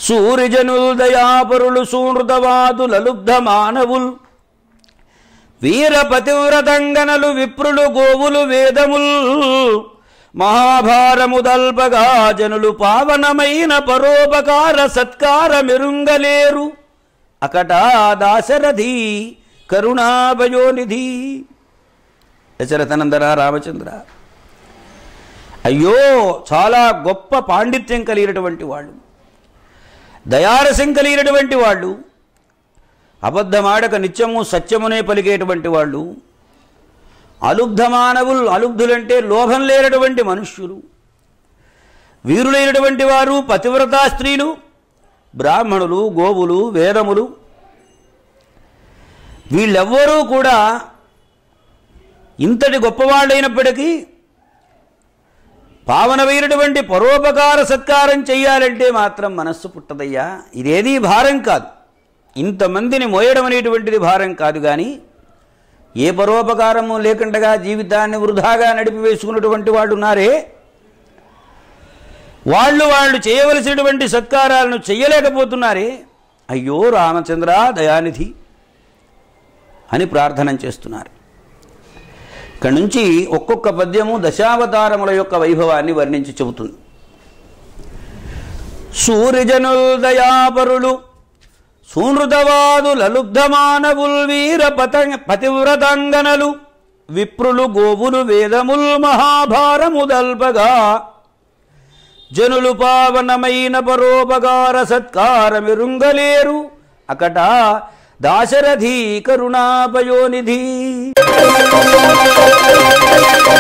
సూర్యజనుల్ దయాపరులు సూనృతవాదుల లుబ్ధ మానవుల్ వీర పతివ్రతంగనలు విప్రులు గోవులు వేదముల్ మహాభారము దల్పగా జనులు పావనమైన పరోపకార సత్కార మెరుంగలేరు అకట దాశరథి కరుణాభయోనిధి దశరథనందర రామచంద్ర అయ్యో చాలా గొప్ప పాండిత్యం కలిగినటువంటి వాళ్ళు దయారసం కలిగినటువంటి వాళ్ళు అబద్ధమాడక నిత్యము సత్యమునే పలికేటువంటి వాళ్ళు అలుబ్ధ మానవులు అలుబ్ధులంటే లోభం లేనటువంటి మనుష్యులు వీరులైనటువంటి వారు పతివ్రతా స్త్రీలు బ్రాహ్మణులు గోవులు వేదములు వీళ్ళెవ్వరూ కూడా ఇంతటి గొప్పవాళ్ళైనప్పటికీ పావనమైనటువంటి పరోపకార సత్కారం చెయ్యాలంటే మాత్రం మనస్సు పుట్టదయ్యా ఇదేదీ భారం కాదు ఇంతమందిని మోయడం అనేటువంటిది భారం కాదు కానీ ఏ పరోపకారము లేకుండా జీవితాన్ని వృధాగా నడిపివేసుకున్నటువంటి వాళ్ళు ఉన్నారే వాళ్ళు వాళ్ళు చేయవలసినటువంటి సత్కారాలను చెయ్యలేకపోతున్నారే అయ్యో రామచంద్ర దయానిధి అని ప్రార్థన చేస్తున్నారు ఇక్కడి నుంచి ఒక్కొక్క పద్యము దశావతారముల యొక్క వైభవాన్ని వర్ణించి చెబుతుంది సూర్యజనుల్ దయాపరులు సూనృతవాదు లలుబ్ధమానవుల్ వీర పత పతివ్రతాంగనలు విప్రులు గోవులు వేదముల్ మహాభారము దల్పగా జనులు పావనమైన పరోపకార సత్కారమిరుంగలేరు అకట దాశరథి కరుణాపయోనిధి